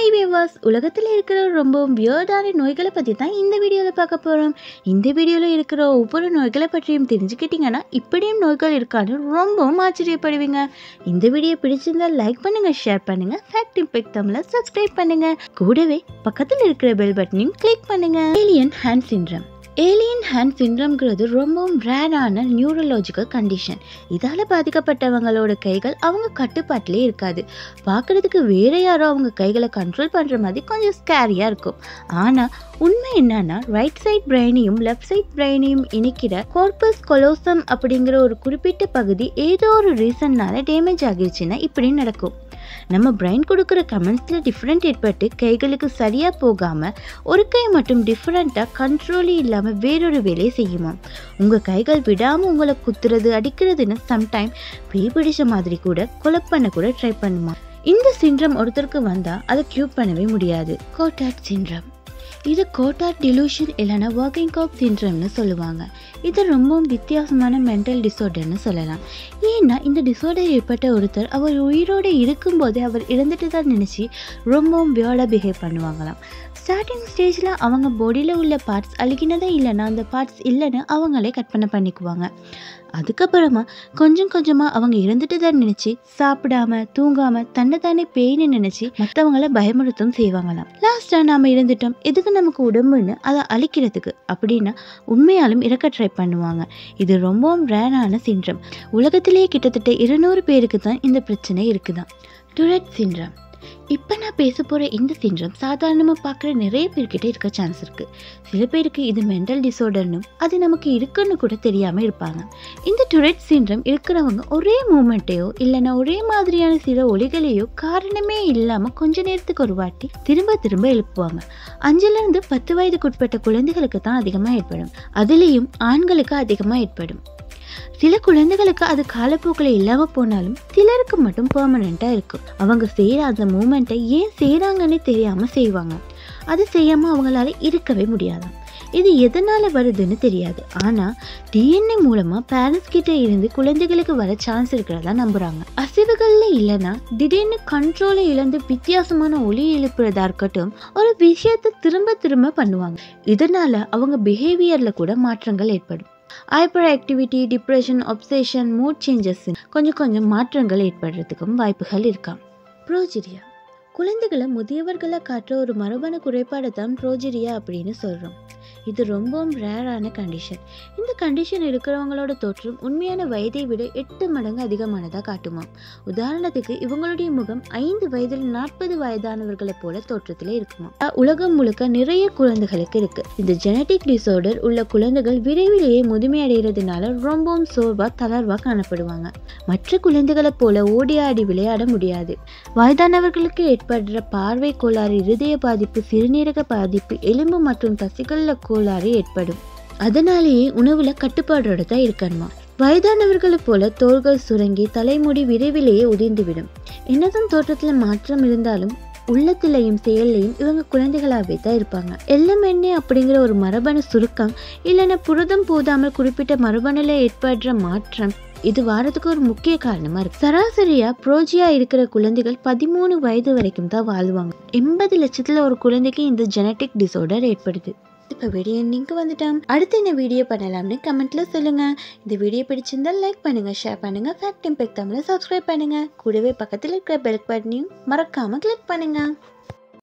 hi viewers உலகத்தில் இருக்கிற ரொம்பவும் வியர்டான நோய்களை பற்றி தான் இந்த வீடியோவில் பார்க்க போகிறோம் இந்த வீடியோவில் இருக்கிற ஒவ்வொரு நோய்களை பற்றியும் தெரிஞ்சுக்கிட்டிங்கன்னா இப்படியும் நோய்கள் இருக்கான்னு ரொம்பவும் ஆச்சரியப்படுவீங்க இந்த வீடியோ பிடிச்சிருந்தா லைக் பண்ணுங்கள் ஷேர் பண்ணுங்கள் ஃபேக்ட் இம்பெக்ட் தமிழை சப்ஸ்கிரைப் பண்ணுங்கள் கூடவே பக்கத்தில் இருக்கிற பெல் பட்டனையும் கிளிக் பண்ணுங்கள் alien hand syndrome alien hand சிண்ட்ரம்ங்கிறது ரொம்பவும் ரேரான நியூரலாஜிக்கல் கண்டிஷன் இதால் பாதிக்கப்பட்டவங்களோட கைகள் அவங்க கட்டுப்பாட்டிலே இருக்காது பார்க்குறதுக்கு வேற யாரோ அவங்க கைகளை கண்ட்ரோல் பண்ணுற மாதிரி கொஞ்சம் ஸ்கேரியாக இருக்கும் ஆனால் உண்மை என்னன்னா ரைட் சைட் பிரெயினையும் லெஃப்ட் சைட் பிரெயினையும் இணைக்கிற கார்பஸ் கொலோசம் அப்படிங்கிற ஒரு குறிப்பிட்ட பகுதி ஏதோ ஒரு ரீசன்னால டேமேஜ் ஆகிருச்சுன்னா இப்படி நடக்கும் நம்ம பிரெயின் கொடுக்குற கமெண்ட்ஸில் டிஃப்ரெண்ட் ஏற்பட்டு கைகளுக்கு சரியாக போகாமல் ஒரு கை மட்டும் டிஃப்ரெண்ட்டாக கண்ட்ரோலே இல்லாமல் வேறொரு வேலையை செய்யுமா உங்கள் கைகள் விடாமல் உங்களை குத்துறது அடிக்கிறதுன்னு சம்டைம் பேய் பிடிச்ச மாதிரி கூட கொலை பண்ண கூட ட்ரை பண்ணுமா இந்த சிண்ட்ரம் ஒருத்தருக்கு வந்தால் அதை க்யூப் பண்ணவே முடியாது கோட்டாட் சிண்ட்ரம் இது கோட்டாட் டிலூஷன் இல்லைன்னா ஒர்க்கிங் காப் சிண்ட்ரம்னு சொல்லுவாங்க இது ரொம்பவும் வித்தியாசமான மென்டல் டிசார்டர்னு சொல்லலாம் ஏன்னா இந்த டிசார்டர் ஏற்பட்ட ஒருத்தர் அவர் உயிரோடு இருக்கும்போதே அவர் இறந்துட்டு தான் நினச்சி ரொம்பவும் வியோடாக பிஹேவ் பண்ணுவாங்களாம் ஸ்டார்டிங் ஸ்டேஜில் அவங்க பாடியில் உள்ள பார்ட்ஸ் அழுகினதே இல்லைன்னா அந்த பார்ட்ஸ் இல்லைன்னு அவங்களே கற்பனை பண்ணிக்குவாங்க அதுக்கப்புறமா கொஞ்சம் கொஞ்சமாக அவங்க இறந்துட்டு தான் நினச்சி சாப்பிடாம தூங்காம தன்னை தானே பேய்னு நினச்சி மற்றவங்கள பயமுறுத்தும் செய்வாங்களாம் லாஸ்ட்டாக நாம் இறந்துட்டோம் எதுக்கு நமக்கு உடம்புன்னு அதை அழிக்கிறதுக்கு அப்படின்னா உண்மையாலும் இறக்க ட்ரை பண்ணுவாங்க இது ரொம்பவும் ரேரான சின்ரம் உலகத்திலேயே கிட்டத்தட்ட இருநூறு பேருக்கு தான் இந்த பிரச்சனை இருக்குதான் டுரெட் சின்ரம் இப்போ நான் பேச போகிற இந்த சின்ரம் சாதாரணமாக பார்க்குற நிறைய பேர்கிட்ட இருக்க சான்ஸ் இருக்குது சில பேருக்கு இது மென்டல் டிசார்டர்னும் அது நமக்கு இருக்குன்னு கூட தெரியாமல் இருப்பாங்க இந்த டுரெட் சின்ரம் இருக்கிறவங்க ஒரே மூமெண்ட்டையோ இல்லைன்னா ஒரே மாதிரியான சில ஒலிகளையோ காரணமே இல்லாமல் கொஞ்ச நேரத்துக்கு ஒரு வாட்டி திரும்ப திரும்ப எழுப்புவாங்க அஞ்சுலேருந்து பத்து வயதுக்குட்பட்ட குழந்தைகளுக்கு தான் அதிகமாக ஏற்படும் அதுலேயும் ஆண்களுக்கு அதிகமாக ஏற்படும் சில குழந்தைகளுக்கு அது காலப்போக்கில் இல்லாமல் போனாலும் சிலருக்கு மட்டும் பெர்மனண்ட்டாக இருக்கும் அவங்க செய்கிற அந்த மூமெண்ட்டை ஏன் செய்கிறாங்கன்னு தெரியாமல் செய்வாங்க அது செய்யாமல் அவங்களால இருக்கவே முடியாதாம் இது எதனால் வருதுன்னு தெரியாது ஆனால் டிஎன்ஏ மூலமாக பேரண்ட்ஸ் கிட்ட இருந்து குழந்தைகளுக்கு வர சான்ஸ் இருக்கிறதா நம்புகிறாங்க அசைவுகளில் இல்லைன்னா திடீர்னு கண்ட்ரோலை இழந்து வித்தியாசமான ஒளி எழுப்புறதா இருக்கட்டும் ஒரு விஷயத்தை திரும்ப திரும்ப பண்ணுவாங்க இதனால அவங்க பிஹேவியரில் கூட மாற்றங்கள் ஏற்படும் hyper activity depression obsession mood changes கொஞ்சம் கொஞ்சம் மாற்றங்கள் ஏற்படுறதுக்கும் வாய்ப்புகள் இருக்காம் ப்ரோஜிரியா குழந்தைகளை முதியவர்களை காட்டுற ஒரு மரபணு குறைபாடு தான் ப்ரோஜிரியா அப்படின்னு சொல்கிறோம் இது ரொம்பவும் ரேரான கண்டிஷன் இந்த கண்டிஷன் இருக்கிறவங்களோட தோற்றம் உண்மையான வயதை விட எட்டு மடங்கு அதிகமானதாக காட்டுமா உதாரணத்துக்கு இவங்களுடைய முகம் ஐந்து வயதில் நாற்பது வயதானவர்களை போல தோற்றத்தில் இருக்குமா உலகம் முழுக்க நிறைய குழந்தைகளுக்கு இருக்கு இந்த ஜெனட்டிக் டிசார்டர் உள்ள குழந்தைகள் விரைவிலேயே முதுமை அடைகிறதுனால ரொம்பவும் சோர்வா தளர்வா காணப்படுவாங்க மற்ற குழந்தைகளை போல ஓடி ஆடி விளையாட முடியாது வயதானவர்களுக்கு ஏற்படுற பார்வை கோளாறு இருதய பாதிப்பு சிறுநீரக பாதிப்பு எலும்பு மற்றும் தசைகள்ல கோளாறு ஏற்படும் அதனாலேயே உணவுல கட்டுப்பாடோட தான் இருக்கணுமா வயதானவர்களை போல தோள்கள் சுரங்கி தலைமுடி விரைவிலேயே உதிர்ந்துவிடும் என்னதான் தோற்றத்துல மாற்றம் இருந்தாலும் உள்ளத்திலையும் செயல்லையும் இவங்க குழந்தைகளாகவே தான் இருப்பாங்க எல்லமெண்ணே அப்படிங்கிற ஒரு மரபணு சுருக்கம் இல்லைன்னா புரதம் போதாமல் குறிப்பிட்ட மரபணுல ஏற்படுற மாற்றம் இது வாரத்துக்கு ஒரு முக்கிய காரணமா இருக்கு சராசரியா ப்ரோஜியா இருக்கிற குழந்தைகள் பதிமூணு வயது வரைக்கும் தான் வாழ்வாங்க எண்பது லட்சத்துல ஒரு குழந்தைக்கு இந்த ஜெனட்டிக் டிசார்டர் ஏற்படுது இப்போ வீடியோ லிங்க் வந்துட்டோம் அடுத்து என்ன வீடியோ பண்ணலாம்னு கமெண்ட்ல சொல்லுங்க இந்த வீடியோ பிடிச்சிருந்தா லைக் பண்ணுங்க ஷேர் பண்ணுங்க ஃபேக்ட் இம்பெக்ட் தமிழை சப்ஸ்கிரைப் பண்ணுங்க கூடவே பக்கத்தில் இருக்கிற பெல் பட்டனையும் மறக்காம கிளிக் பண்ணுங்க